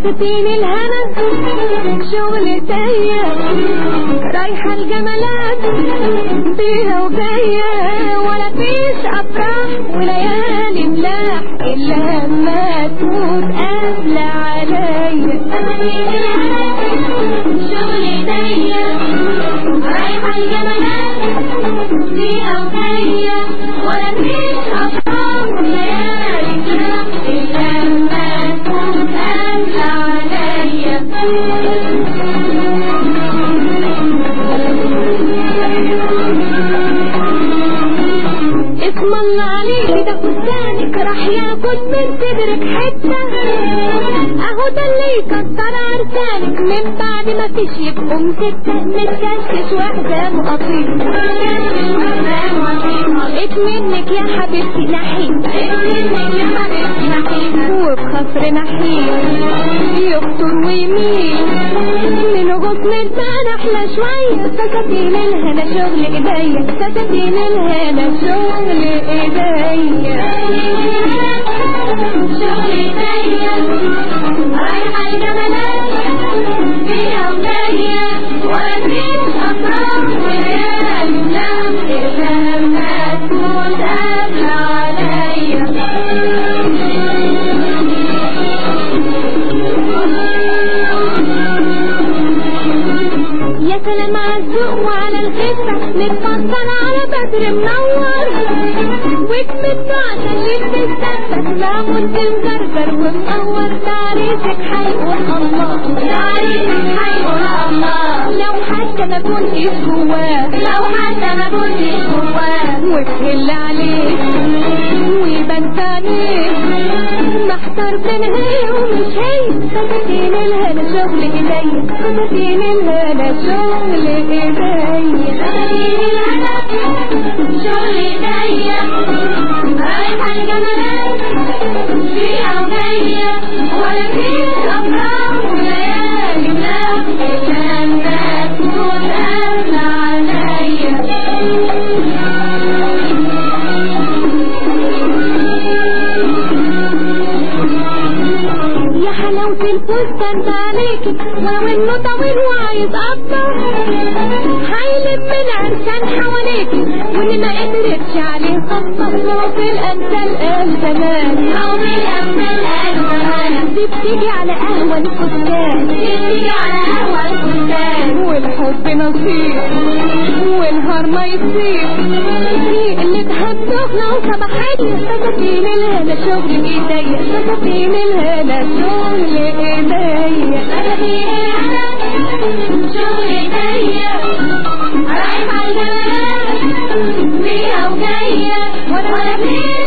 فساتين الهنا شغل سيء رايحة الجمالات بيها وجاية ولا فيش أفراح وليالي ملاح إلا لما تموت قبل عليا فساتين الهنا شغل سيء رايحة الجمالات بيها وجاية ولا فيش أفراح وليالي ملاح إلا لما تموت قبل عليا اسم الله عليك ده فستانك راح ياخد من صدرك حتة اهو ده اللي يكسر عرسانك من بعد ما فيش يبقوا ستة متكشكش واحدة مقاطير منك يا حبيبتي نحيب منك يا حبيبتي نحيب وبخصر نحيب يخطر ويميل من غصن البان احلى شوية فساتين الهنا شغل ايديا فساتين الهنا شغل ايديا شغل ايديا رايحة الجمالات فيها وجاية ولا فيش افراح وليالي لا الا ما تموت قبل عليا يا سلام على الذوق وعلى الخفة متفصل على بدر منور وكبت عشان لبس السفة لامون مزرزر ومنور تعريفك حيقول الله تعريفك حيقول الله لو حتى ما كنتش جواه لو حتى ما كنتش جواه وتهل عليك ويبان عليك محتار بين هي ومش هي فساتين الهنا شغل ايديا فساتين الهنا شغل ايديا فساتين الهنا شغل ايديا رايحة الجمالات فيها وجاية ولا فيش أفراح وليالي لا إلا الناس تموت قبل عليا يا حلاوة الفستان ده عليكي ولو انه طويل وعايز اكتر هيلم من عرسان حواليكي واللي ما قدرتش عليه خطة لو في الامثال قال زمان لو في الامثال قال زمان دي بتيجي على قهوة الفستان دي بتيجي على قهوة الفستان والحب نصيب والنهار ما يصيب يقلبها بسخنة وصباحية فساتين الهنا شغل ايديا فساتين الهنا شغل ايديا فساتين الهنا شغل ايديا رايحة الجمالات فيها وجاية ولا ولا فيها